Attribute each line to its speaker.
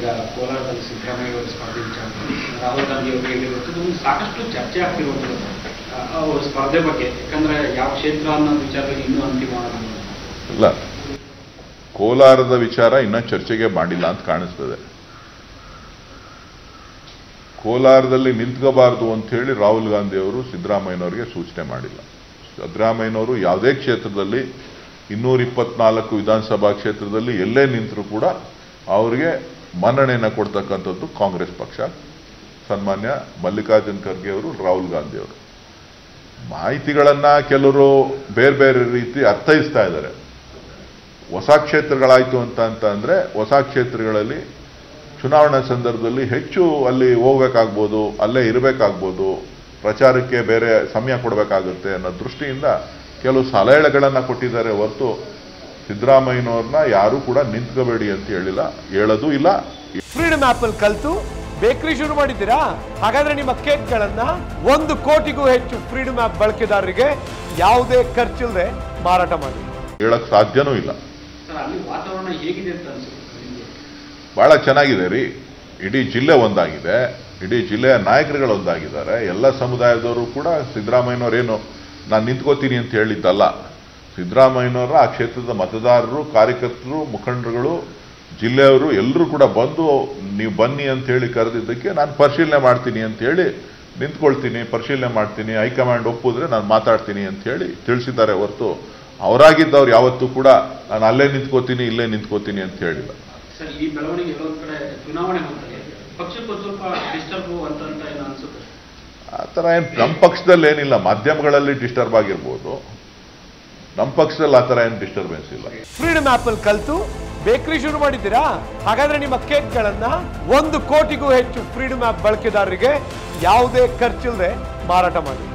Speaker 1: ಈಗ ಕೋಲಾರದಲ್ಲಿ ಸಿದ್ದರಾಮಯ್ಯ ಅವರು ಸ್ಪರ್ಧೆ ವಿಚಾರ ರಾಹುಲ್ ಗಾಂಧಿ ಅವರು ಹೇಳಿರುವಂಥದ್ದು ಒಂದು ಸಾಕಷ್ಟು ಚರ್ಚೆ ಆಗ್ತಿರುವಂಥದ್ದು ಆ, ಅವ್ರ ಸ್ಪರ್ಧೆ ಬಗ್ಗೆ ಯಾಕಂದ್ರೆ ಯಾವ ಕ್ಷೇತ್ರ ಅನ್ನೋ ವಿಚಾರದಲ್ಲಿ ಇನ್ನೂ ಅಂತಿಮವಾಗಿಲ್ಲ
Speaker 2: ಇಲ್ಲ ಕೋಲಾರದ ವಿಚಾರ ಇನ್ನ ಚರ್ಚೆಗೆ ಮಾಡಿಲ್ಲ ಅಂತ ಕಾಣಿಸ್ತದೆ ಕೋಲಾರದಲ್ಲಿ ನಿಂತ್ಕೋಬಾರ್ದು ಅಂತ ಹೇಳಿ ರಾಹುಲ್ ಗಾಂಧಿ ಅವರು ಸಿದ್ದರಾಮಯ್ಯನವರಿಗೆ ಸೂಚನೆ ಮಾಡಿಲ್ಲ ಸಿದ್ದರಾಮಯ್ಯನವರು ಯಾವುದೇ ಕ್ಷೇತ್ರದಲ್ಲಿ ಇನ್ನೂರ ಇಪ್ಪತ್ನಾಲ್ಕು ವಿಧಾನಸಭಾ ಕ್ಷೇತ್ರದಲ್ಲಿ ಎಲ್ಲೇ ನಿಂತರೂ ಕೂಡ ಅವರಿಗೆ ಮನ್ನಣೆಯನ್ನು ಕೊಡ್ತಕ್ಕಂಥದ್ದು ಕಾಂಗ್ರೆಸ್ ಪಕ್ಷ ಸನ್ಮಾನ್ಯ ಮಲ್ಲಿಕಾರ್ಜುನ್ ಖರ್ಗೆ ಅವರು ರಾಹುಲ್ ಗಾಂಧಿ ಅವರು ಮಾಹಿತಿಗಳನ್ನ ಕೆಲವರು ಬೇರೆ ಬೇರೆ ರೀತಿ ಅರ್ಥೈಸ್ತಾ ಇದ್ದಾರೆ ಹೊಸ ಕ್ಷೇತ್ರಗಳಾಯ್ತು ಅಂತ ಅಂತ ಅಂದ್ರೆ ಹೊಸ ಕ್ಷೇತ್ರಗಳಲ್ಲಿ ಚುನಾವಣಾ ಸಂದರ್ಭದಲ್ಲಿ ಹೆಚ್ಚು ಅಲ್ಲಿ ಹೋಗ್ಬೇಕಾಗ್ಬೋದು ಅಲ್ಲೇ ಇರಬೇಕಾಗ್ಬೋದು ಪ್ರಚಾರಕ್ಕೆ ಬೇರೆ ಸಮಯ ಕೊಡಬೇಕಾಗುತ್ತೆ ಅನ್ನೋ ದೃಷ್ಟಿಯಿಂದ ಕೆಲವು ಸಲಹೆಗಳನ್ನ ಕೊಟ್ಟಿದ್ದಾರೆ ಹೊರತು ಸಿದ್ದರಾಮಯ್ಯನವ್ರನ್ನ ಯಾರು ಕೂಡ ನಿಂತ್ಕೋಬೇಡಿ ಅಂತ ಹೇಳಿಲ್ಲ ಹೇಳೋದು ಇಲ್ಲ
Speaker 3: ಫ್ರೀಡಮ್ ಆಪ್ ಅಲ್ಲಿ ಕಲ್ತು ಬೇಕರಿ ಶುರು ಮಾಡಿದ್ದೀರಾ ಹಾಗಾದ್ರೆ ನಿಮ್ಮ ಕೇಕ್ಗಳನ್ನ ಒಂದು ಕೋಟಿಗೂ ಹೆಚ್ಚು ಫ್ರೀಡಮ್ ಆಪ್ ಬಳಕೆದಾರರಿಗೆ ಯಾವುದೇ ಖರ್ಚಿಲ್ಲದೆ ಮಾರಾಟ ಮಾಡಿ
Speaker 2: ಹೇಳಕ್ ಸಾಧ್ಯನೂ ಇಲ್ಲ
Speaker 1: ಸರ್ ಅಲ್ಲಿ ವಾತಾವರಣ ಹೇಗಿದೆ ಅಂತ ಅನ್ಸುತ್ತೆ ನಿಮಗೆ
Speaker 2: ಬಹಳ ಚೆನ್ನಾಗಿದೆ ರೀ ಇಡೀ ಜಿಲ್ಲೆ ಒಂದಾಗಿದೆ ಇಡೀ ಜಿಲ್ಲೆಯ ನಾಯಕರುಗಳು ಒಂದಾಗಿದ್ದಾರೆ ಎಲ್ಲ ಸಮುದಾಯದವರು ಕೂಡ ಸಿದ್ದರಾಮಯ್ಯನವರೇನು ನಾನು ನಿಂತ್ಕೋತೀನಿ ಅಂತ ಹೇಳಿದ್ದಲ್ಲ ಸಿದ್ದರಾಮಯ್ಯನವರ ಆ ಕ್ಷೇತ್ರದ ಮತದಾರರು ಕಾರ್ಯಕರ್ತರು ಮುಖಂಡರುಗಳು ಜಿಲ್ಲೆಯವರು ಎಲ್ಲರೂ ಕೂಡ ಬಂದು ನೀವು ಬನ್ನಿ ಅಂತ ಹೇಳಿ ಕರೆದಿದ್ದಕ್ಕೆ ನಾನು ಪರಿಶೀಲನೆ ಮಾಡ್ತೀನಿ ಅಂತ ಹೇಳಿ ನಿಂತ್ಕೊಳ್ತೀನಿ ಪರಿಶೀಲನೆ ಮಾಡ್ತೀನಿ ಹೈಕಮಾಂಡ್ ಒಪ್ಪಿದ್ರೆ ನಾನು ಮಾತಾಡ್ತೀನಿ ಅಂತ ಹೇಳಿ ತಿಳಿಸಿದ್ದಾರೆ ಹೊರತು ಅವರಾಗಿದ್ದವ್ರು ಯಾವತ್ತೂ ಕೂಡ ನಾನು ಅಲ್ಲೇ ನಿಂತ್ಕೋತೀನಿ ಇಲ್ಲೇ ನಿಂತ್ಕೋತೀನಿ ಅಂತ ಹೇಳಿಲ್ಲ
Speaker 1: ಸರ್ ಈ ಬೆಳವಣಿಗೆ ಎಲ್ಲೊಂದ್ ಕಡೆ ಚುನಾವಣೆ ಹೊಂದಿದೆ ಪಕ್ಷಕ್ಕೊಂದು ಸ್ವಲ್ಪ ಡಿಸ್ಟರ್ಬ್ ಅಂತ ಅಂತ ಏನು ಅನ್ಸುತ್ತೆ
Speaker 2: ಆ ಥರ ಏನು ನಮ್ಮ ಪಕ್ಷದಲ್ಲಿ ಏನಿಲ್ಲ ಮಾಧ್ಯಮಗಳಲ್ಲಿ ಡಿಸ್ಟರ್ಬ್ ಆಗಿರ್ಬೋದು ನಮ್ಮ ಪಕ್ಷದಲ್ಲಿ ಆ ಥರ ಏನು ಡಿಸ್ಟರ್ಬೆನ್ಸ್ ಇಲ್ಲ
Speaker 3: ಫ್ರೀಡಮ್ ಆಪ್ ಅಲ್ಲಿ ಕಲ್ತು ಬೇಕರಿ ಶುರು ಮಾಡಿದ್ದೀರಾ ಹಾಗಾದ್ರೆ ನಿಮ್ಮ ಕೇಕ್ಗಳನ್ನ ಒಂದು ಕೋಟಿಗೂ ಹೆಚ್ಚು ಫ್ರೀಡಮ್ ಆಪ್ ಬಳಕೆದಾರರಿಗೆ ಯಾವುದೇ ಖರ್ಚಿಲ್ಲದೆ ಮಾರಾಟ ಮಾಡಿ